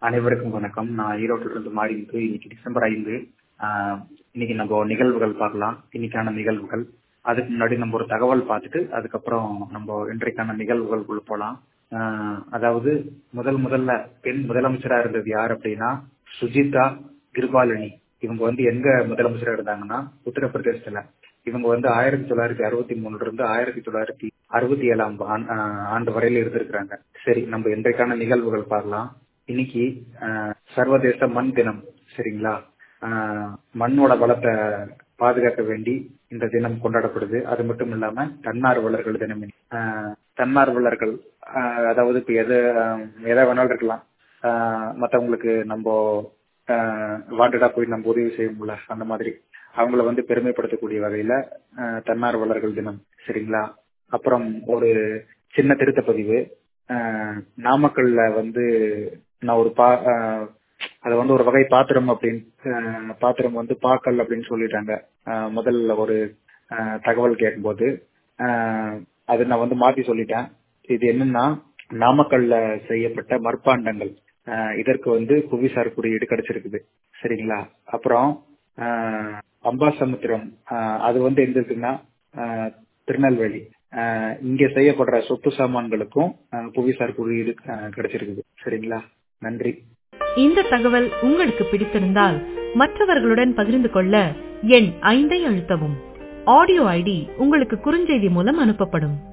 அனைவருக்கும் வணக்கம் நான் ஈரோட்டில் இருந்து மாறிட்டு இன்னைக்கு டிசம்பர் ஐந்து ஆஹ் இன்னைக்கு நம்ம நிகழ்வுகள் பார்க்கலாம் இன்னைக்கான நிகழ்வுகள் அதுக்கு முன்னாடி நம்ம ஒரு தகவல் பார்த்துட்டு அதுக்கப்புறம் நம்ம இன்றைக்கான நிகழ்வுகளுக்குள்ள போலாம் ஆஹ் அதாவது முதல் முதல்ல பெண் முதலமைச்சரா இருந்தது யார் அப்படின்னா சுஜிதா கிருபாலினி இவங்க வந்து எங்க முதலமைச்சரா இருந்தாங்கன்னா உத்தரப்பிரதேசத்துல இவங்க வந்து ஆயிரத்தி தொள்ளாயிரத்தி அறுபத்தி மூணுல இருந்து ஆயிரத்தி தொள்ளாயிரத்தி அறுபத்தி ஏழாம் ஆண்- ஆஹ் ஆண்டு வரையில இருந்திருக்கிறாங்க சரி நம்ம இன்றைக்கான நிகழ்வுகள் பார்க்கலாம் இன்னைக்கு ஆஹ் சர்வதேச மண் தினம் சரிங்களா ஆஹ் மண்ணோட வளத்தை பாதுகாக்க வேண்டி இந்த தினம் கொண்டாடப்படுது அது மட்டும் இல்லாம தன்னார்வலர்கள் தினம் இன்னைக்கு. ஆஹ் தன்னார்வலர்கள் ஆஹ் அதாவது இப்ப எதை ஆஹ் எதை வேணாலும் இருக்கலாம் ஆஹ் மத்தவங்களுக்கு நம்ம வாண்டடா போய் நம்ம உதவி செய்வோம்ல அந்த மாதிரி அவங்கள வந்து பெருமைப்படுத்தக்கூடிய வகையில ஆஹ் தன்னார்வலர்கள் தினம் சரிங்களா அப்புறம் ஒரு சின்ன திருத்த பதிவு ஆஹ் நாமக்கல்ல வந்து நான் ஒரு பா ஆஹ் அது வந்து ஒரு வகை பாத்திரம் அப்படின்னு ஆஹ் பாத்திரம் வந்து பாக்கல் அப்படின்னு சொல்லிட்டாங்க ஆஹ் முதல்ல ஒரு ஆஹ் தகவல் கேட்கும்போது ஆஹ் அது நான் வந்து மாத்தி சொல்லிட்டேன் இது என்னன்னா நாமக்கல்ல செய்யப்பட்ட மட்பாண்டங்கள் ஆஹ் இதற்கு வந்து புவிசார் குறியீடு கிடைச்சிருக்குது சரிங்களா அப்புறம் ஆஹ் அம்பாசமுத்திரம் ஆஹ் அது வந்து எங்க இருக்குன்னா ஆஹ் திருநெல்வேலி ஆஹ் இங்க செய்யப்படுற சொத்து சாமான்களுக்கும் ஆஹ் புவிசார் குறியீடு ஆஹ் கிடைச்சிருக்குது சரிங்களா நன்றி இந்த தகவல் உங்களுக்கு பிடித்திருந்தால் மற்றவர்களுடன் பகிர்ந்து கொள்ள எண் ஐந்தை அழுத்தவும் ஆடியோ ஐடி உங்களுக்கு குறுஞ்செய்தி மூலம் அனுப்பப்படும்